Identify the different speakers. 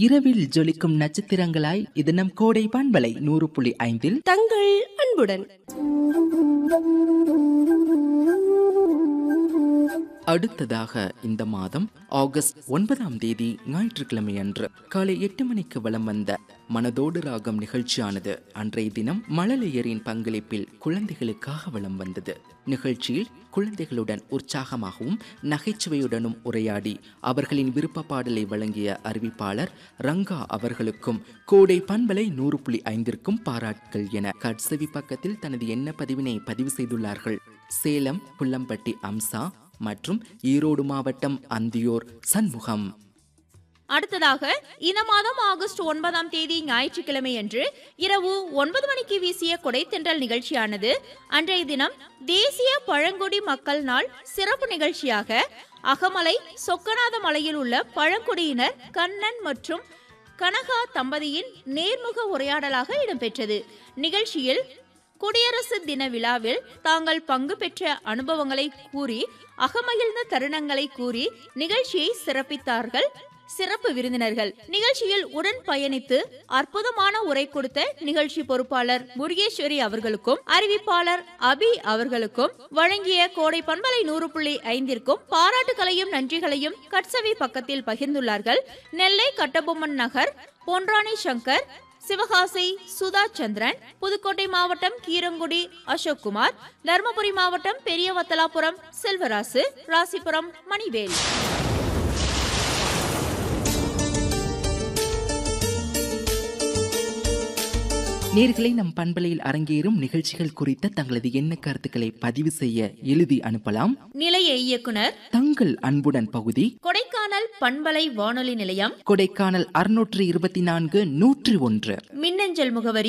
Speaker 1: இரவில் ஜொலிக்கும் நட்சத்திரங்களாய் இது நம் கோடை பண்பலை நூறு புள்ளி ஐந்தில்
Speaker 2: தங்கள் அன்புடன்
Speaker 1: அடுத்ததாக இந்த மாதம் ஆகஸ்ட் ஒன்பதாம் தேதி ஞாயிற்றுக்கிழமை அன்று காலை எட்டு மணிக்கு வலம் வந்த மனதோடு ராகம் நிகழ்ச்சியானது அன்றைய தினம் மழலையரின் பங்களிப்பில் குழந்தைகளுக்காக வலம் வந்தது நிகழ்ச்சியில் குழந்தைகளுடன் உற்சாகமாகவும் நகைச்சுவையுடனும் உரையாடி அவர்களின் விருப்ப பாடலை வழங்கிய அறிவிப்பாளர் ரங்கா அவர்களுக்கும் கோடை பண்பலை நூறு புள்ளி ஐந்திற்கும் பாராட்டுகள் என கட்சவி பக்கத்தில் தனது எண்ண பதிவினை பதிவு செய்துள்ளார்கள் சேலம் புள்ளம்பட்டி அம்சா மற்றும் ஈரோடு மாவட்டம் அந்தியோர் சண்முகம்
Speaker 3: அடுத்ததாக இந்த மாதம் ஆகஸ்ட் ஒன்பதாம் தேதி ஞாயிற்றுக்கிழமை அன்று இரவு ஒன்பது மணிக்கு வீசிய கொடைத்தென்றல் நிகழ்ச்சியானது அன்றைய தினம் தேசிய பழங்குடி மக்கள் நாள் சிறப்பு நிகழ்ச்சியாக அகமலை சொக்கநாத மலையில் உள்ள பழங்குடியினர் கண்ணன் மற்றும் கனகா தம்பதியின் நேர்முக உரையாடலாக இடம்பெற்றது நிகழ்ச்சியில் குடியரசு தின விழாவில் தாங்கள் பங்கு பெற்ற அனுபவங்களை கூறி அகமகிழ்ந்த தருணங்களை கூறி நிகழ்ச்சியை சிறப்பித்தார்கள் சிறப்பு விருந்தினர்கள் நிகழ்ச்சியில் உடன் பயணித்து அற்புதமான உரை கொடுத்த நிகழ்ச்சி பொறுப்பாளர் முருகேஸ்வரி அவர்களுக்கும் அறிவிப்பாளர் அபி அவர்களுக்கும் வழங்கிய கோடை பண்பலை நூறு புள்ளி ஐந்திற்கும் பாராட்டுகளையும் நன்றிகளையும் கட்சவி பக்கத்தில் பகிர்ந்துள்ளார்கள் நெல்லை கட்டபொம்மன் நகர் பொன்ராணி சங்கர் சிவகாசி சுதா சந்திரன் புதுக்கோட்டை மாவட்டம் கீரங்குடி அசோக் குமார் தருமபுரி மாவட்டம் பெரியவத்தலாபுரம் செல்வராசு ராசிபுரம் மணிவேல்
Speaker 1: நேர்களை நம் பண்பலையில் அரங்கேறும் நிகழ்ச்சிகள் குறித்த தங்களது எண்ண கருத்துக்களை பதிவு செய்ய எழுதி அனுப்பலாம்
Speaker 3: நிலைய இயக்குனர்
Speaker 1: தங்கள் அன்புடன் பகுதி
Speaker 3: கொடைக்கானல் பண்பலை வானொலி நிலையம்
Speaker 1: கொடைக்கானல் அறுநூற்று இருபத்தி நான்கு நூற்றி ஒன்று
Speaker 3: மின்னஞ்சல் முகவரி